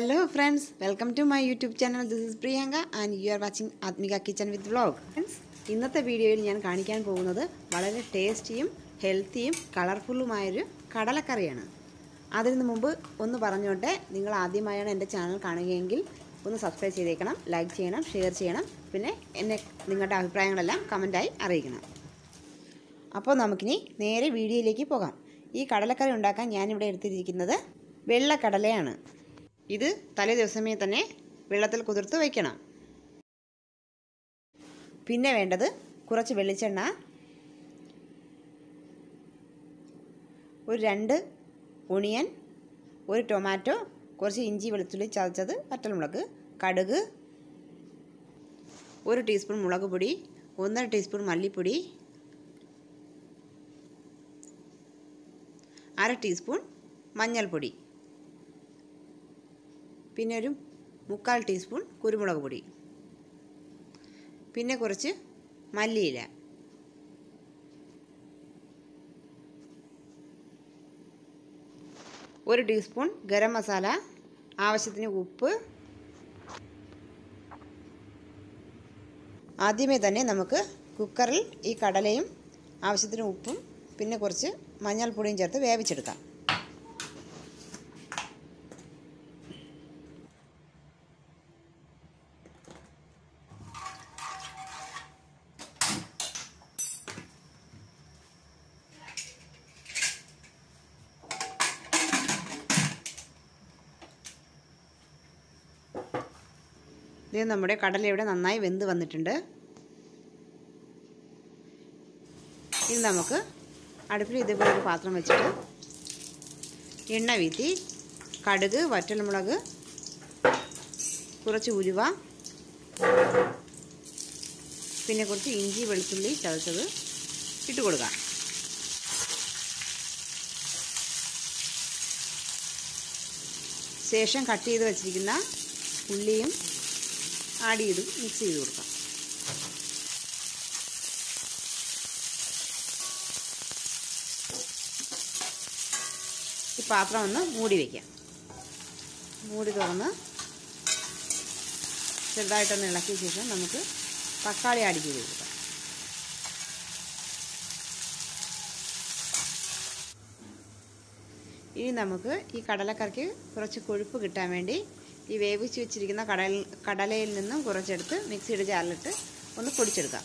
hello friends welcome to my YouTube channel this is Priyanka and you are watching Atmika kitchen with vlog friends ഇന്നത്തെ വീഡിയോയിൽ ഞാൻ കാണിക്കാൻ പോകുന്നത് വളരെ ടേസ്റ്റിയും ഹെൽത്തിയും കളർഫുള്ളുമായൊരു കടലക്കറിയാണ് അതിന് മുമ്പ് ഒന്ന് പറഞ്ഞോട്ടെ നിങ്ങൾ ആദ്യമായാണ് എൻ്റെ ചാനൽ കാണുകയെങ്കിൽ ഒന്ന് സബ്സ്ക്രൈബ് ചെയ്തേക്കണം ലൈക്ക് ചെയ്യണം ഷെയർ ചെയ്യണം പിന്നെ എന്നെ നിങ്ങളുടെ അഭിപ്രായങ്ങളെല്ലാം കമൻറ്റായി അറിയിക്കണം അപ്പോൾ നമുക്കിനി നേരെ വീഡിയോയിലേക്ക് പോകാം ഈ കടലക്കറി ഉണ്ടാക്കാൻ ഞാനിവിടെ എടുത്തിരിക്കുന്നത് വെള്ളക്കടലയാണ് ഇത് തലേ ദിവസമേ തന്നെ വെള്ളത്തിൽ കുതിർത്ത് വയ്ക്കണം പിന്നെ വേണ്ടത് കുറച്ച് വെളിച്ചെണ്ണ ഒരു രണ്ട് ഒണിയൻ ഒരു ടൊമാറ്റോ കുറച്ച് ഇഞ്ചി വെളുത്തുള്ളി ചതച്ചത് വറ്റൽമുളക് കടുക് ഒരു ടീസ്പൂൺ മുളക് പൊടി ഒന്നര ടീസ്പൂൺ മല്ലിപ്പൊടി അര ടീസ്പൂൺ മഞ്ഞൾപ്പൊടി പിന്നെ ഒരു മുക്കാൽ ടീസ്പൂൺ കുരുമുളക് പൊടി പിന്നെ കുറച്ച് മല്ലിയില ഒരു ടീസ്പൂൺ ഗരം മസാല ആവശ്യത്തിന് ഉപ്പ് ആദ്യമേ തന്നെ നമുക്ക് കുക്കറിൽ ഈ കടലയും ആവശ്യത്തിന് ഉപ്പും പിന്നെ കുറച്ച് മഞ്ഞൾപ്പൊടിയും ചേർത്ത് വേവിച്ചെടുക്കാം ഇത് നമ്മുടെ കടല ഇവിടെ നന്നായി വെന്ത് വന്നിട്ടുണ്ട് ഇത് നമുക്ക് അടുപ്പിൽ ഇതുപോലെ ഒരു പാത്രം വെച്ചിട്ട് എണ്ണ വീത്തി കടുക് വറ്റൽമുളക് കുറച്ച് ഉലുവ പിന്നെ കുറച്ച് ഇഞ്ചി വെളുത്തുള്ളി ചതച്ചത് ഇട്ട് കൊടുക്കാം ശേഷം കട്ട് ചെയ്ത് വെച്ചിരിക്കുന്ന ഉള്ളിയും ആഡ് ചെയ്ത് മിക്സ് ചെയ്ത് കൊടുക്കാം ഈ പാത്രം ഒന്ന് മൂടി വയ്ക്കാം മൂടി തുറന്ന് ചെറുതായിട്ടൊന്ന് ഇളക്കിയ ശേഷം നമുക്ക് തക്കാളി ആഡ് ചെയ്ത് കൊടുക്കാം ഇനി നമുക്ക് ഈ കടലക്കറിക്ക് കുറച്ച് കൊഴുപ്പ് കിട്ടാൻ വേണ്ടി ഈ വേവിച്ച് വെച്ചിരിക്കുന്ന കടൽ കടലയിൽ നിന്നും കുറച്ചെടുത്ത് മിക്സിയുടെ ജാറിലിട്ട് ഒന്ന് പൊടിച്ചെടുക്കാം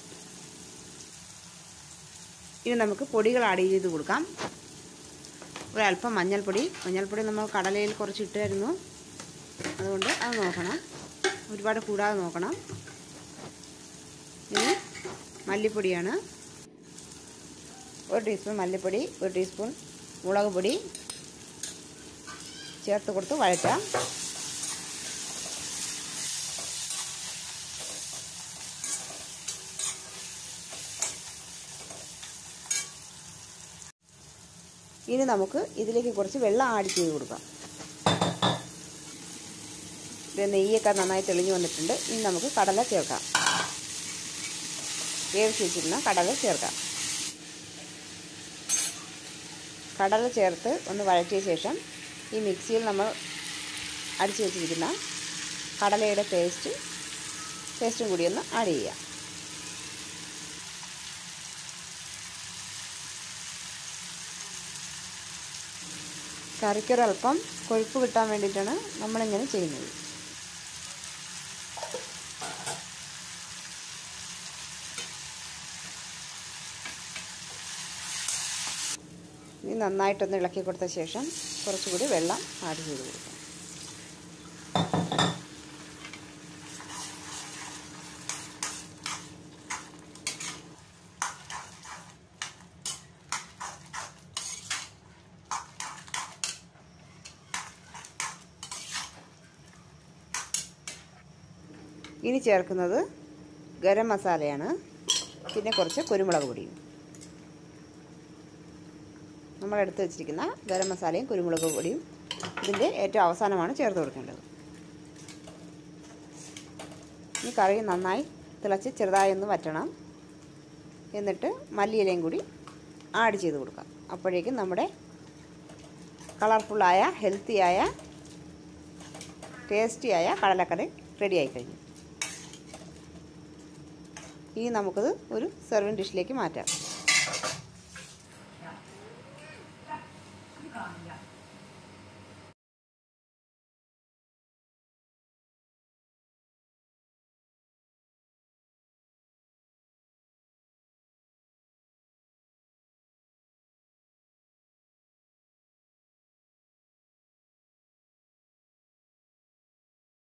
ഇനി നമുക്ക് പൊടികൾ ആഡ് ചെയ്ത് കൊടുക്കാം ഒരല്പം മഞ്ഞൾപ്പൊടി മഞ്ഞൾപ്പൊടി നമ്മൾ കടലയിൽ കുറച്ച് ഇട്ടായിരുന്നു അതുകൊണ്ട് അത് നോക്കണം ഒരുപാട് കൂടാതെ നോക്കണം ഇനി മല്ലിപ്പൊടിയാണ് ഒരു ടീസ്പൂൺ മല്ലിപ്പൊടി ഒരു ടീസ്പൂൺ മുളക് പൊടി ചേർത്ത് കൊടുത്ത് വഴറ്റാം ഇനി നമുക്ക് ഇതിലേക്ക് കുറച്ച് വെള്ളം ആഡ് ചെയ്ത് കൊടുക്കാം ഇത് നെയ്യൊക്കെ നന്നായി തെളിഞ്ഞു വന്നിട്ടുണ്ട് ഇനി നമുക്ക് കടല ചേർക്കാം വേവിച്ച് വെച്ചിരുന്ന കടല ചേർക്കാം കടല ചേർത്ത് ഒന്ന് വഴറ്റിയ ശേഷം ഈ മിക്സിയിൽ നമ്മൾ അടിച്ചു വെച്ചിരിക്കുന്ന കടലയുടെ പേസ്റ്റ് പേസ്റ്റും കൂടി ഒന്ന് ആഡ് ചെയ്യാം കറിക്കൊരൽപ്പം കൊഴുപ്പ് കിട്ടാൻ വേണ്ടിയിട്ടാണ് നമ്മളിങ്ങനെ ചെയ്യുന്നത് ഇനി നന്നായിട്ടൊന്ന് ഇളക്കി കൊടുത്ത ശേഷം കുറച്ചുകൂടി വെള്ളം ആഡ് ചെയ്ത് കൊടുക്കാം ഇനി ചേർക്കുന്നത് ഗരം മസാലയാണ് പിന്നെ കുറച്ച് കുരുമുളക് പൊടിയും നമ്മൾ എടുത്ത് വെച്ചിരിക്കുന്ന ഗരം മസാലയും കുരുമുളക് പൊടിയും ഇതിൻ്റെ ഏറ്റവും അവസാനമാണ് ചേർത്ത് കൊടുക്കേണ്ടത് ഈ കറി നന്നായി തിളച്ച് ചെറുതായി ഒന്ന് വറ്റണം എന്നിട്ട് മല്ലിയിലയും കൂടി ആഡ് ചെയ്ത് കൊടുക്കാം അപ്പോഴേക്കും നമ്മുടെ കളർഫുള്ളായ ഹെൽത്തിയായ ടേസ്റ്റിയായ കടലക്കറി റെഡിയായി കഴിഞ്ഞു ഇനി നമുക്കത് ഒരു സെർവിങ് ഡിഷിലേക്ക് മാറ്റാം